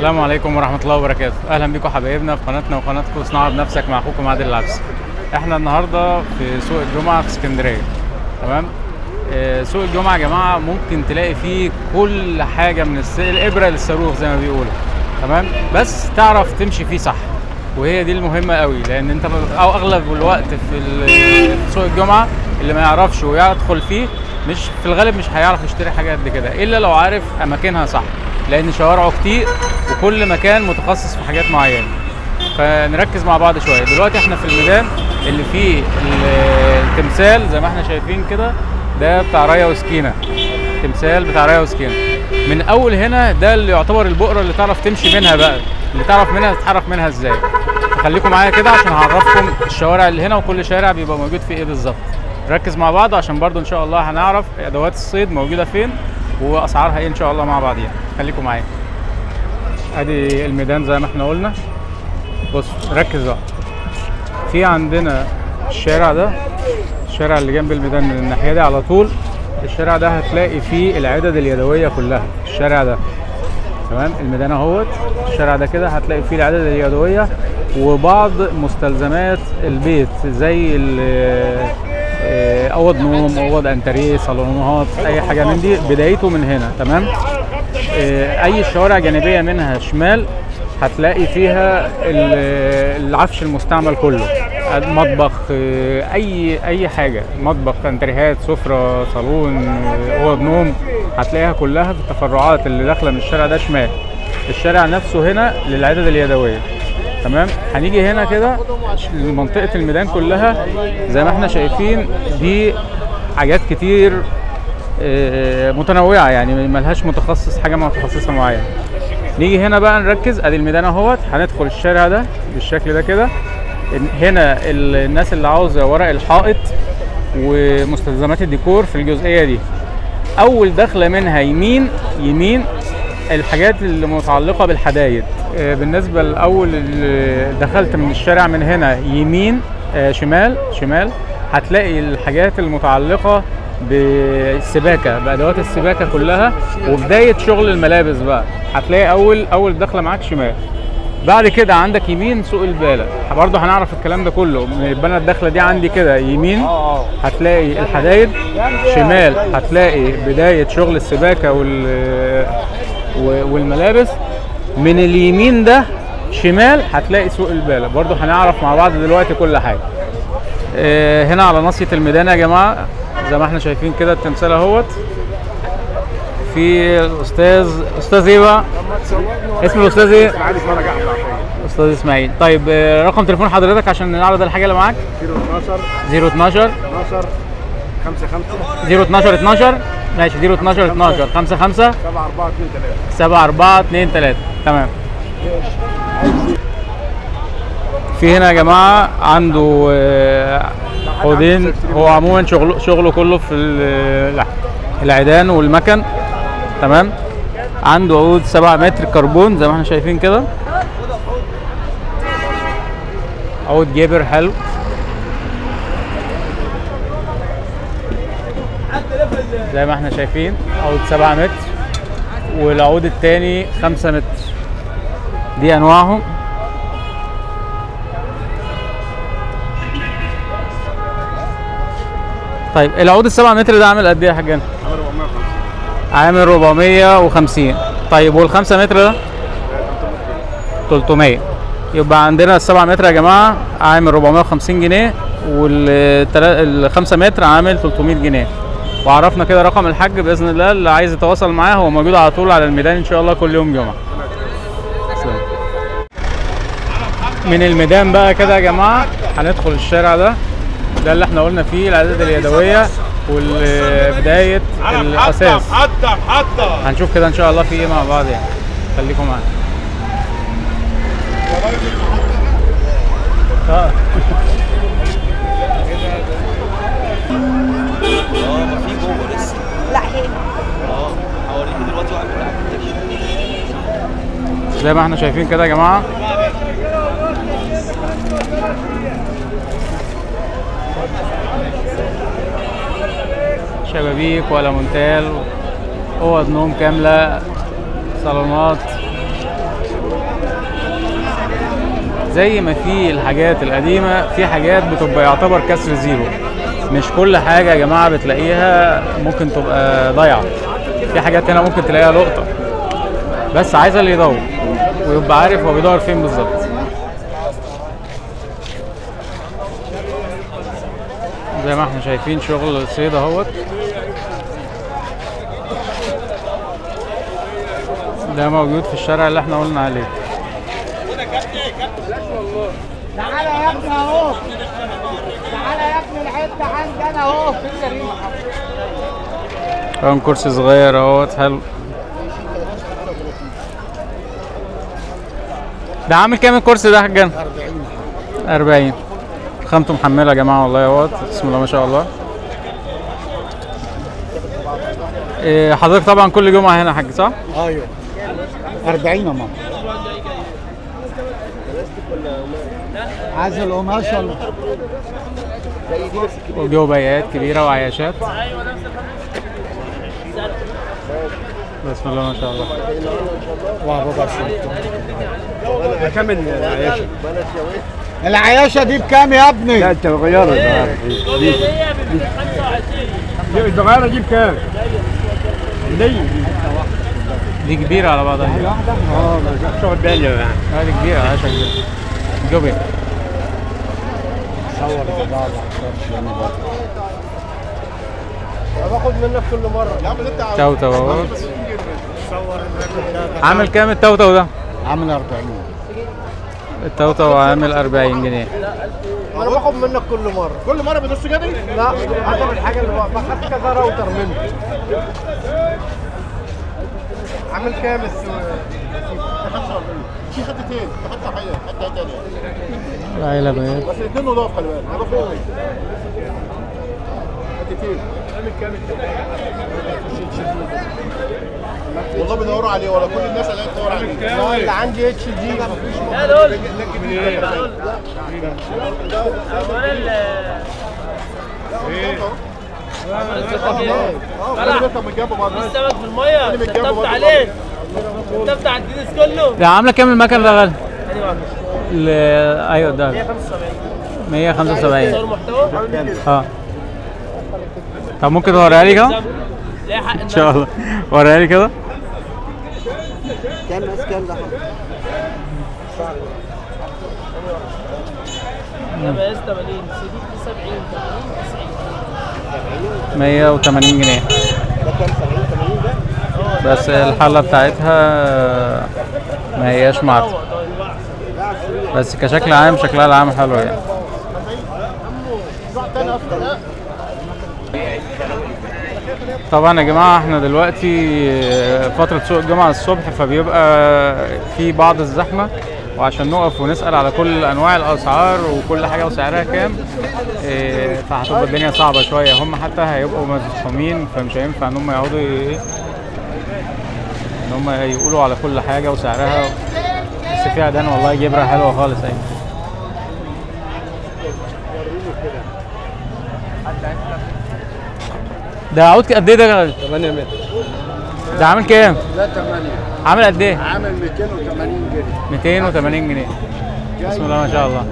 السلام عليكم ورحمة الله وبركاته أهلا بكم حبايبنا في قناتنا وقناتكم صناعة بنفسك مع أخوكم عادل العبسي احنا النهاردة في سوق الجمعة في اسكندرية تمام آه، سوق الجمعة يا جماعة ممكن تلاقي فيه كل حاجة من الس... الإبرة للصاروخ زي ما بيقولوا تمام بس تعرف تمشي فيه صح وهي دي المهمة قوي لأن أنت ب- أو أغلب الوقت في ال- في سوق الجمعة اللي ما يعرفش ويدخل فيه مش في الغالب مش هيعرف يشتري حاجة قد كده إلا لو عارف أماكنها صح لأن شوارعه كتير وكل مكان متخصص في حاجات معينة فنركز مع بعض شويه دلوقتي احنا في الميدان اللي فيه ال- التمثال زي ما احنا شايفين كده ده بتاع رايا وسكينه تمثال بتاع رايا وسكينه من اول هنا ده اللي يعتبر البؤره اللي تعرف تمشي منها بقى اللي تعرف منها تتحرك منها ازاي خليكم معايا كده عشان هعرفكم الشوارع اللي هنا وكل شارع بيبقى موجود فيه ايه بالظبط ركز مع بعض عشان برضو ان شاء الله هنعرف ادوات الصيد موجوده فين واسعارها ايه ان شاء الله مع بعضيها خليكم معايا ادي الميدان زي ما احنا قلنا بص ركز بقى في عندنا الشارع ده الشارع اللي جنب الميدان من الناحيه دي على طول الشارع ده هتلاقي فيه العدد اليدويه كلها الشارع ده تمام الميدان اهوت الشارع ده كده هتلاقي فيه العدد اليدويه وبعض مستلزمات البيت زي ال- آه، اوض نوم اوض انتريه صالونات اي حاجه من دي بدايته من هنا تمام آه، اي شوارع جانبيه منها شمال هتلاقي فيها ال- العفش المستعمل كله مطبخ آه، اي اي حاجه مطبخ انتريهات سفره صالون آه، اوض نوم هتلاقيها كلها في التفرعات اللي داخله من الشارع ده شمال الشارع نفسه هنا للعدد اليدويه تمام هنيجي هنا كده منطقه الميدان كلها زي ما احنا شايفين دي حاجات كتير آه، متنوعه يعني ملهاش متخصص حاجه متخصصه معينه نيجي هنا بقى نركز ادي الميدان اهوت هندخل الشارع ده بالشكل ده كده إن- هنا ال- الناس اللي عاوزه ورق الحائط ومستلزمات الديكور في الجزئيه دي اول دخله منها يمين يمين الحاجات اللي متعلقه بالحدايد آه، بالنسبه لاول اللي دخلت من الشارع من هنا يمين آه، شمال شمال هتلاقي الحاجات المتعلقه بالسباكه بادوات السباكه كلها وبدايه شغل الملابس بقى هتلاقي اول اول دخله معاك شمال بعد كده عندك يمين سوق البالة برضه هنعرف الكلام ده كله يبقى انا الدخله دي عندي كده يمين هتلاقي الحدايد شمال هتلاقي بدايه شغل السباكه وال و- والملابس من اليمين ده شمال هتلاقي سوق البالة برضه هنعرف مع بعض دلوقتي كل حاجه آه، هنا على ناصيه الميدان يا جماعه زي ما احنا شايفين كده التمثال اهوت في الاستاذ استاذ ايه بقى اسم الاستاذ ايه عادي اسمها نجاح العشية استاذ اسماعيل طيب آه، رقم تليفون حضرتك عشان نعرض الحاجه اللي معاك 012 012 12 5 5 012 12 ماشي 012 12 5 5 7 4 2 3 7 4 2 3 تمام في هنا يا جماعه عنده آه، حوضين هو عموما شغله شغله كله في ال- العيدان والمكن تمام عنده عود 7 متر كربون زي ما احنا شايفين كده عود جابر حلو زي ما احنا شايفين عود 7 متر والعود التاني 5 متر دي انواعهم طيب العود السبعة متر ده عامل قد ايه يا حاجان؟ عامل 450 عامل 450 طيب والخمسة متر ده 300 يبقى عندنا السبعة متر يا جماعة عامل 450 جنيه والخمسة متر عامل 300 جنيه وعرفنا كده رقم الحاج بإذن الله اللي عايز يتواصل معاه هو موجود على طول على الميدان إن شاء الله كل يوم جمعة سلام. من الميدان بقى كده يا جماعة هندخل الشارع ده ده اللي احنا قلنا فيه العدد اليدوية وبداية الأساس حتى حتى هنشوف كده ان شاء الله في ايه مع بعض يعني خليكم معانا اه اه ما في جوه لسه لا هنا اه هوريكي دلوقتي واحد بتاع زي ما احنا شايفين كده يا جماعه شبابيك ولا مونتال اوض نوم كامله صالونات زي ما في الحاجات القديمه في حاجات بتبقى يعتبر كسر زيرو مش كل حاجه يا جماعه بتلاقيها ممكن تبقى ضايعه في حاجات هنا ممكن تلاقيها لقطه بس عايز اللي يدور ويبقى عارف هو بيدور فين بالظبط زي ما احنا شايفين شغل الصيد اهوت ده موجود في الشارع اللي احنا قلنا عليه تعالى يا ابني اهو تعالى يا ابني الحته عندي انا اهو في الجريمه كان كرسي صغير اهوت حلو ده عامل كام الكرسي ده يا حاجان؟ 40 40 خامته محمله يا جماعه والله اهوت بسم الله ما شاء الله إيه حضرتك طبعا كل جمعه هنا يا حاج صح؟ ايوه 40 يا ماما عايز القماشه ال- وجوه بيات كبيره وعياشات بسم الله ما شاء الله وابو بشر كم العياشة؟ العياشه دي بكام يا ابني؟ لا انت غيرت دي دي الصغيرة دي بكام؟ دي دي كبيره على بعضها دي. اه مش واخد بالي يعني هذه كبيره عياشة كبيره جوبي صور البضاعه باخد منك كل مرة يا عم انت توتو اهوت عامل كام التوتو ده؟ عامل 40 التوتو عامل 40 جنيه انا باخد منك كل مرة كل مرة بنص جنيه؟ لا حسب الحاجة اللي بقى باخد كذا راوتر منك عامل كام السوق؟ في حتتين في حته حيه حته تانيه عيلة بيات بس الاثنين نضاف خلي بالك انا باخد حتتين عامل كام والله بيدوروا عليه ولا كل الناس اللي بتدور عليه لا اللي عندي اتش دي يا دول اه كل ده من جنب بعض السمك في الميه اللي متجمع كتبت برضه عليه كتبت على الدينيس كله ده عاملة كام المكنة ده غالي؟ ثاني واحد ل... ايوه ده 175 صور 175 محتوى اه طب ممكن توريها لي كده؟ لا حق ان شاء الله وريها لي كده كام ناس كام ده ده مقاس 80 سي دي 70 80 90 180 جنيه ده كام 70 80 ده بس الحلة بتاعتها ما هياش معدن بس كشكل عام شكلها العام حلو يعني طبعا يا جماعة احنا دلوقتي فترة سوق الجمعة الصبح فبيبقى في بعض الزحمة وعشان نقف ونسأل على كل أنواع الأسعار وكل حاجة وسعرها كام اه، فهتبقى الدنيا صعبة شوية هم حتى هيبقوا مزحومين فمش هينفع إن هم يقعدوا ي- إن هم يقولوا على كل حاجة وسعرها بس في عدان والله جبرة حلوة خالص أهي ده عود قد ايه ده 8 متر ده عامل كام؟ ده 8 عامل قد ايه؟ عامل 280 جنيه 280 جنيه بسم الله ما شاء الله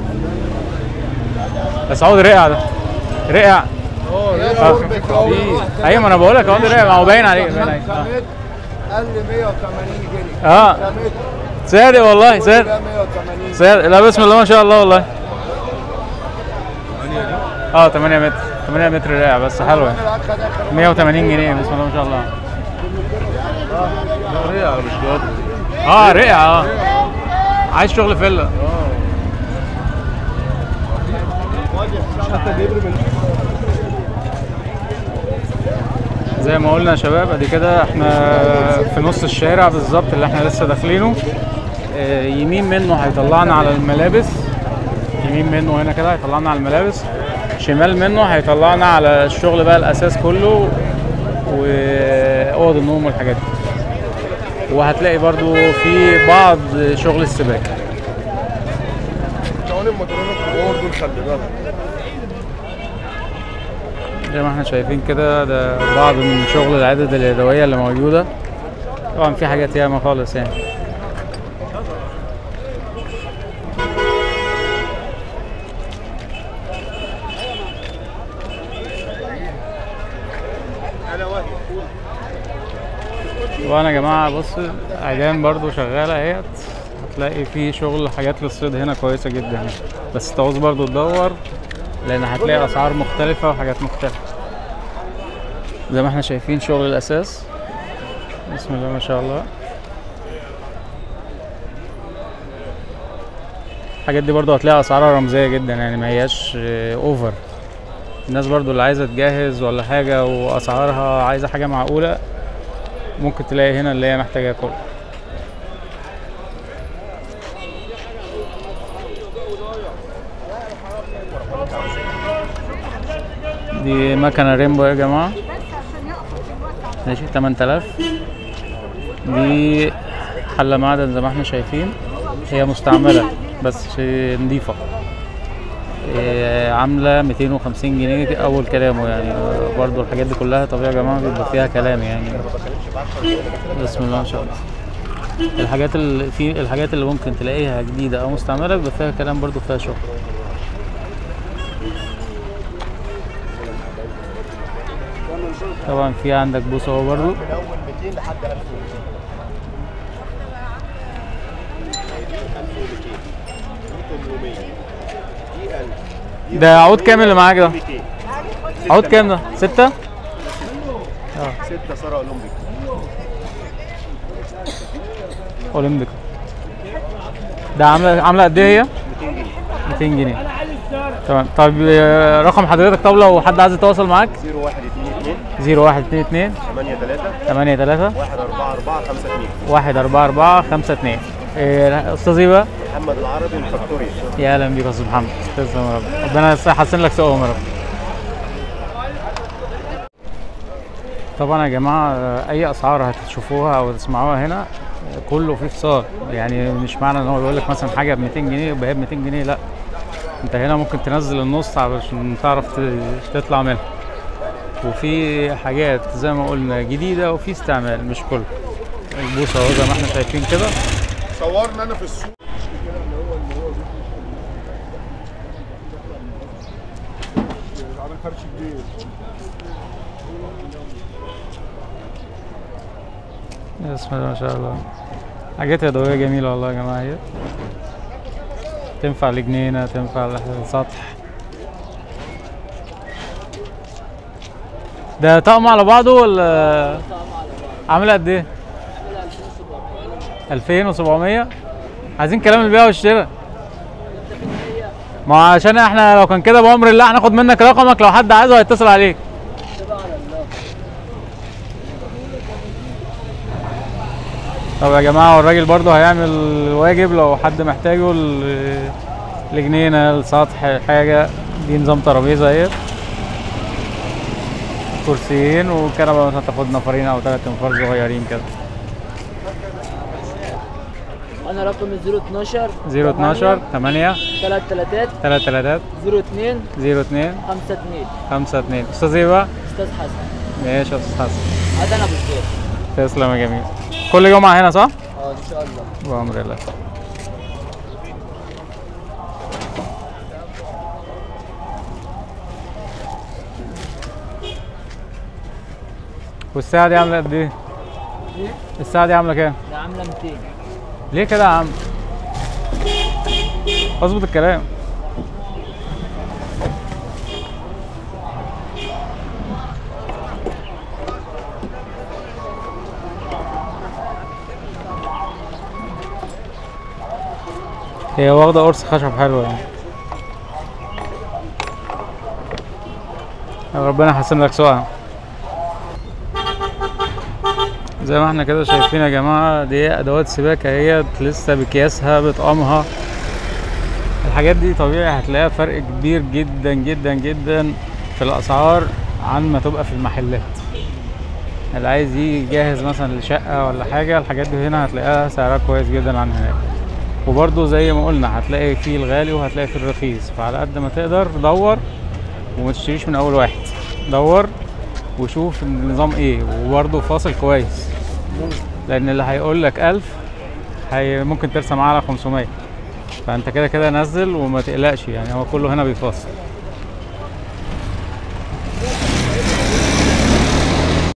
بس عود رقع ده رقع اه في- ايوه ما انا بقول لك عود رقع ما هو باين عليه باين عليه اه. قال لي 180 جنيه اه ده متر صادق والله صادق ده 180 صادق لا بسم الله ما شاء الله والله اه 8 متر 8 متر رقع بس حلوه يعني. اخد اخر 180 جنيه بسم الله ما شاء الله ريع مش جواب اه رقع اه عايز شغل فيلا حتى بيبرم من زي ما قلنا يا شباب ادي كده احنا في نص الشارع بالظبط اللي احنا لسه داخلينه اه، يمين منه هيطلعنا على الملابس يمين منه هنا كده هيطلعنا على الملابس شمال منه هيطلعنا على الشغل بقى الاساس كله واوض النوم والحاجات دي وهتلاقي برضو في بعض شغل السباكه كمان الموتورين الكبار دول خلي بالك زي ما احنا شايفين كده ده بعض من شغل العدد اليدوية اللي موجودة طبعا في حاجات ياما خالص يعني وانا يا جماعه بص عيدان برضو شغاله اهيت هتلاقي في شغل حاجات للصيد هنا كويسه جدا بس تعوز برضو تدور لان هتلاقي اسعار مختلفه وحاجات مختلفه زي ما احنا شايفين شغل الاساس بسم الله ما شاء الله الحاجات دي برضو هتلاقي اسعارها رمزيه جدا يعني ما هياش آه، اوفر الناس برضو اللي عايزه تجهز ولا حاجه واسعارها عايزه حاجه معقوله ممكن تلاقي هنا اللي هي محتاجة كله دي مكنة ريمبو يا جماعة ماشي 8000 دي حلة معدن زي ما احنا شايفين هي مستعملة بس نضيفة إيه، عاملة 250 جنيه دي أول كلامه يعني برضو الحاجات دي كلها طبيعي يا جماعة بيبقى فيها كلام يعني بسم الله ما شاء الله الحاجات اللي في الحاجات اللي ممكن تلاقيها جديدة أو مستعملة بيبقى فيها كلام برضو فيها شغل طبعا في عندك بوصة اهو برضو من اول 200 لحد 1000 ده عود كام اللي معاك ده؟ عود كام ده؟ ستة؟ اه 6 ساره اولمبيك اولمبيك ده عاملة عاملة قد ايه هي؟ 200 جنيه تمام طيب آه، رقم حضرتك طب لو حد عايز يتواصل معاك 0122 0122 8 3 83 1 4 4 5 2 144 52 إيه، استاذ ايه بقى؟ محمد العربي من فاكتوريا يا اهلا بيك يا استاذ محمد تسلم يا رب ربنا يحسن لك سوقهم يا رب طبعا يا جماعه اي اسعار هتشوفوها او تسمعوها هنا كله فيه فصال يعني مش معنى ان هو بيقول لك مثلا حاجه ب 200 جنيه يبقى هي ب 200 جنيه لا انت هنا ممكن تنزل النص علشان تعرف ت- تطلع منها وفي حاجات زي ما قلنا جديده وفي استعمال مش كله البوصه اهو زي ما احنا شايفين كده صورنا انا في السوق عامل فرش كبير بسم الله ما شاء الله حاجات يدوية جميلة والله يا جماعة هي تنفع لجنينة تنفع للسطح ده طقم على بعضه ولا عامل قد ايه؟ 2700 عايزين كلام البيع والشراء ما هو عشان احنا لو كان كده بأمر الله هناخد منك رقمك لو حد عايزه هيتصل عليك طب يا جماعة هو الراجل برضه هيعمل واجب لو حد محتاجه ل- لجنينة لسطح حاجة دي نظام ترابيزة اهي كرسيين وكنبة مثلا تاخد نفرين أو تلات أنفار صغيرين كده انا رقم 012 0 12 8 3 تلاتات 3 3 02 0 2 5 2 5 2 أستاذ ايه بقى؟ استاذ حسن ماشي يا أستاذ حسن هذا انا بالخير تسلم يا جميل كل جمعة هنا صح؟ اه ان شاء الله بأمر الله والساعة دي عاملة قد ايه؟ الساعة دي عاملة كام؟ ده عامله 200 ليه كده يا عم؟ اظبط الكلام هي واخدة قرص خشب حلو يعني ربنا يحسن لك سواها زي ما احنا كده شايفين يا جماعة دي أدوات سباكة هي لسه بأكياسها بطقمها الحاجات دي طبيعي هتلاقيها فرق كبير جدا جدا جدا في الأسعار عن ما تبقى في المحلات اللي عايز يجي جاهز مثلا لشقة ولا حاجة الحاجات دي هنا هتلاقيها سعرها كويس جدا عن هناك وبرضه زي ما قلنا هتلاقي فيه الغالي وهتلاقي فيه الرخيص فعلى قد ما تقدر دور وما تشتريش من أول واحد دور وشوف النظام ايه وبرضه فاصل كويس لان اللي هيقول لك 1000 هي ممكن ترسم معاه على 500 فانت كده كده نزل وما تقلقش يعني هو كله هنا بيفاصل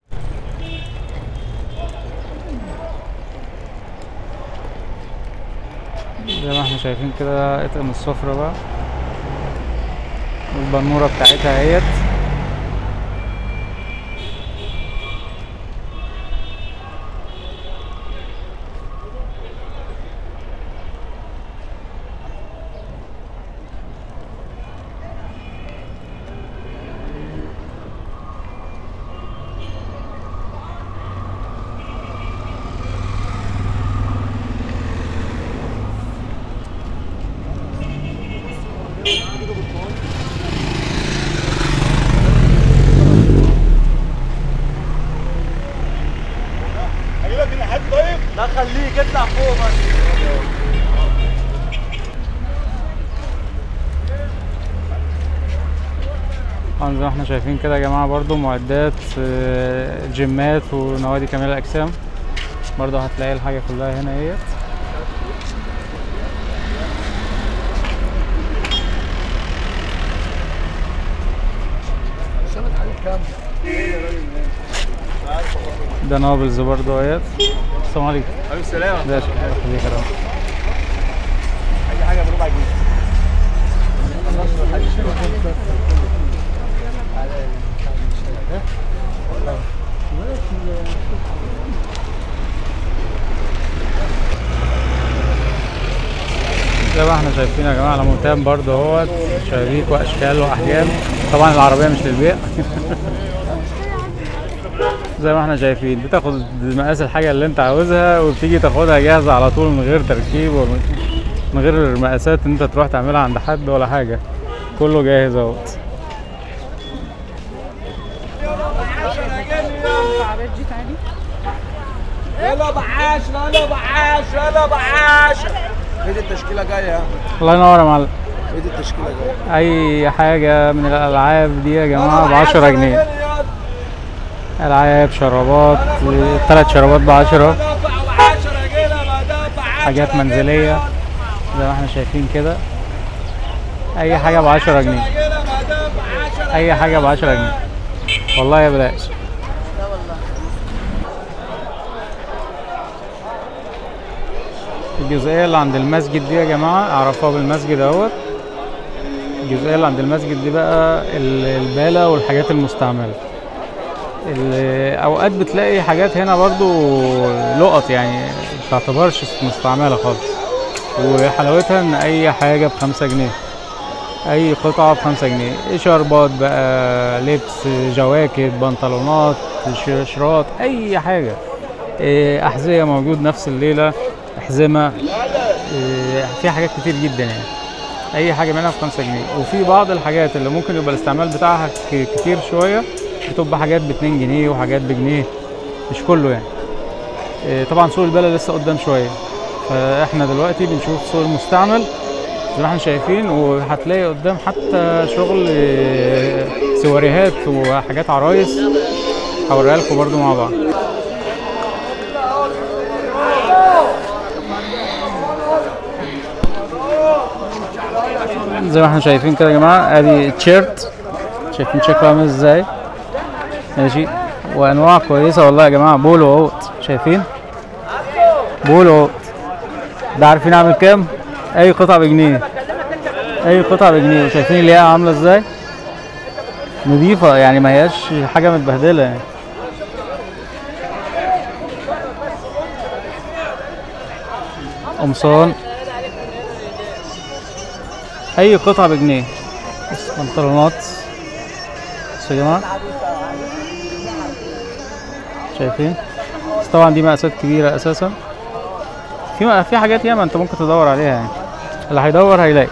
شايفين كده اطقم السفرة بقى والبنورة بتاعتها اهيت لا خليك اطلع فوق بس طبعا زي ما احنا شايفين كده يا جماعة برضو معدات آه، جيمات ونوادي كمال الأجسام برضو هتلاقي الحاجة كلها هنا اهيت ده نابلز برضو اهيت السلام عليكم عليكم السلام ده شكرا يخليك يا رب اي حاجه بربع جنيه زي ما احنا شايفين يا جماعه لمونتان برضه اهوت شبابيك واشكال واحجام طبعا العربيه مش للبيع زي ما احنا شايفين بتاخد مقاس الحاجه اللي انت عاوزها وبتيجي تاخدها جاهزه على طول من غير تركيب ومن من غير مقاسات ان انت تروح تعملها عند حد ولا حاجه كله جاهز اهوت يلا بعاش يلا بعاش يلا بعاش ايه دي التشكيله جايه الله ينور يا معلم ايه دي التشكيله جايه اي حاجه من الالعاب دي يا جماعه ب 10 جنيه العاب شرابات ثلاث شرابات ب 10 حاجات منزليه زي ما احنا شايفين كده اي حاجه ب 10 جنيه اي حاجه ب 10 جنيه والله يا بلاش الجزئيه اللي عند المسجد دي يا جماعه اعرفوها بالمسجد اهوت الجزئيه اللي عند المسجد دي بقى ال- البالة والحاجات المستعمله ال- اوقات بتلاقي حاجات هنا برضو لقط يعني ما تعتبرش مستعمله خالص وحلاوتها ان اي حاجه بخمسة جنيه اي قطعه بخمسة جنيه شربات بقى لبس جواكت بنطلونات ش- شراط اي حاجه إيه، احذيه موجود نفس الليله احزمه إيه، في حاجات كتير جدا يعني اي حاجه منها بخمسة جنيه وفي بعض الحاجات اللي ممكن يبقى الاستعمال بتاعها ك- كتير شويه بتبقى حاجات باتنين جنيه وحاجات بجنيه مش كله يعني إيه، طبعا سوق البلد لسه قدام شويه فاحنا دلوقتي بنشوف سوق المستعمل زي ما احنا شايفين وهتلاقي قدام حتى شغل إيه، سواريهات وحاجات عرايس هوريها لكم برضو مع بعض زي ما احنا شايفين كده يا جماعه ادي تيشيرت شايفين شكله عامل ازاي ماشي وانواع كويسه والله يا جماعه بولو اهوت شايفين بولو اهوت ده عارفين اعمل كام اي قطعه بجنيه اي قطعه بجنيه شايفين الياقه عامله ازاي نظيفه يعني ما هياش حاجه متبهدله يعني قمصان اي قطعه بجنيه بص بنطلونات بصوا يا جماعه شايفين بس طبعا دي مقاسات كبيره اساسا في في حاجات ياما انت ممكن تدور عليها يعني اللي هيدور هيلاقي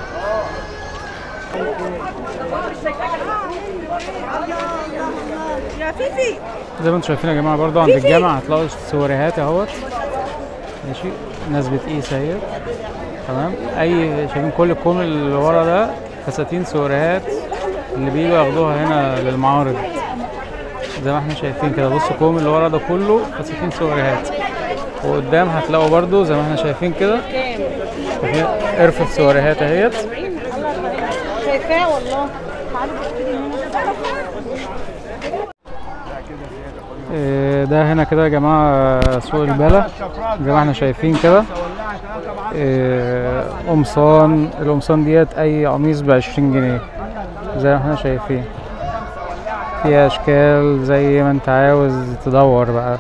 يا فيفي زي ما انتم شايفين يا جماعه برضو عند الجامع هتلاقوا سوريهات اهوت ماشي ناس بتقيس اهي تمام اي شايفين كل الكوم اللي ورا ده فساتين سوريهات اللي بييجوا ياخدوها هنا للمعارض زي ما احنا شايفين كده بصوا الكوم اللي ورا ده كله فساتين سوريهات وقدام هتلاقوا برضو زي ما احنا شايفين كده شايفين قرفة سوريهات اهيت شايفاه والله تعالوا بشتري منه إيه، ده هنا كده يا جماعة سوق البلا زي ما احنا شايفين كده آه، قمصان القمصان ديت اي قميص بعشرين جنيه زي ما احنا شايفين في اشكال زي ما انت عاوز تدور بقى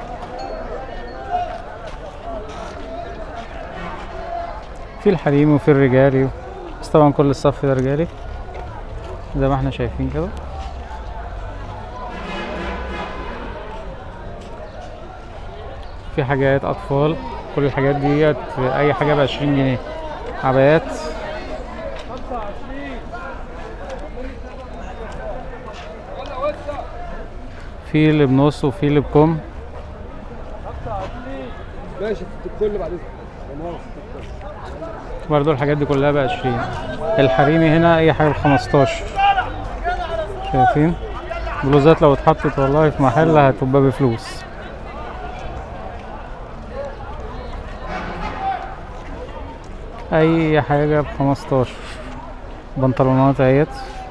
في الحريمي وفي الرجالي بس طبعا كل الصف ده رجالي زي ما احنا شايفين كده في حاجات اطفال كل الحاجات ديت اي حاجه بعشرين جنيه عبايات في اللي بنص وفي اللي بكم ماشي الكل بعد برضو الحاجات دي كلها بعشرين الحريمي هنا اي حاجه بخمستاشر شايفين بلوزات لو اتحطت والله في محل هتبقى بفلوس اي حاجه بخمستاشر بنطلونات اهيت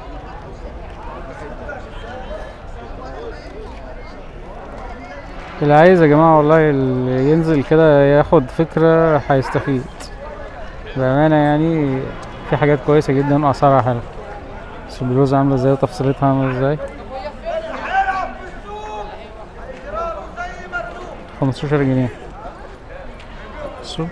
اللي عايز يا جماعه والله اللي ينزل كده ياخد فكره هيستفيد بأمانة يعني في حاجات كويسة جدا وأسعارها حلوة بس البلوزة عاملة ازاي وتفصيلتها عاملة ازاي خمستاشر جنيه بصوا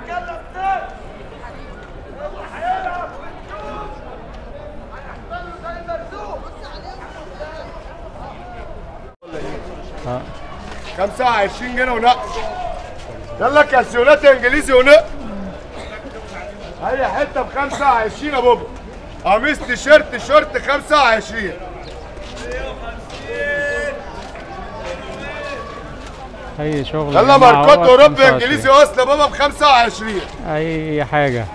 اه 25 جنيه ونقص يلا كالسيونات انجليزي ونقص اي حته ب 25 يا بابا قميص تيشيرت شورت 25 أي شغل يا يلا جماعة ماركات هو اوروبي 25. انجليزي اصل يا بابا ب 25 أي حاجة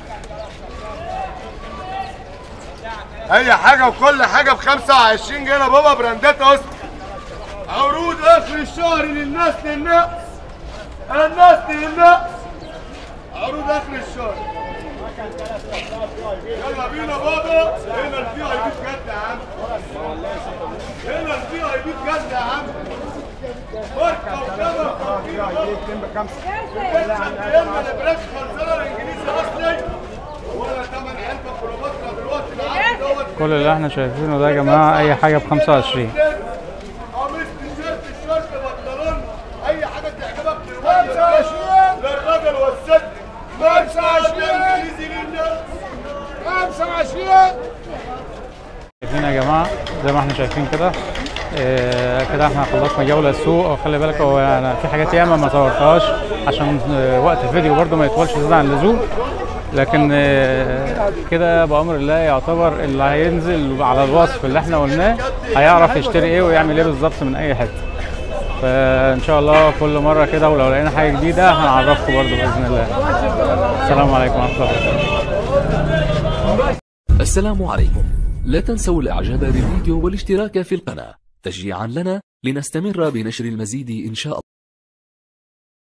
اي حاجه وكل حاجه ب 25 جنيه يا بابا براندات اصل عروض اخر الشهر للناس للنقص الناس للنقص عروض اخر الشهر يلا بينا بابا هنا الفي اي بي بجد يا عم هنا الفي اي بي بجد يا عم فرقه وكبر يا اما نبراش خلصانه انجليزي اصلي ولا ثمن علبه كليوباترا دلوقتي العقد دوت كل اللي احنا شايفينه ده يا جماعة أي حاجة بخمسة وعشرين قميص تيشيرت الشورت بنطلون اي حاجه تعجبك دلوقتي 25 للراجل والست 25 انجليزي للناس 25 شايفين يا جماعة زي ما احنا شايفين كده آه، كده احنا خلصنا جولة السوق وخلي بالك هو انا في حاجات ياما ما صورتهاش عشان آه، وقت الفيديو برضو ما يطولش زيادة عن اللزوم لكن آه، كده بأمر الله يعتبر اللي هينزل على الوصف اللي احنا قلناه هيعرف يشتري ايه ويعمل ايه بالظبط من اي حتة فان شاء الله كل مرة كده ولو لقينا حاجة جديدة هنعرفكم برضو بإذن الله السلام عليكم ورحمة الله وبركاته السلام عليكم لا تنسوا الاعجاب بالفيديو والاشتراك في القناة تشجيعا لنا لنستمر بنشر المزيد ان شاء الله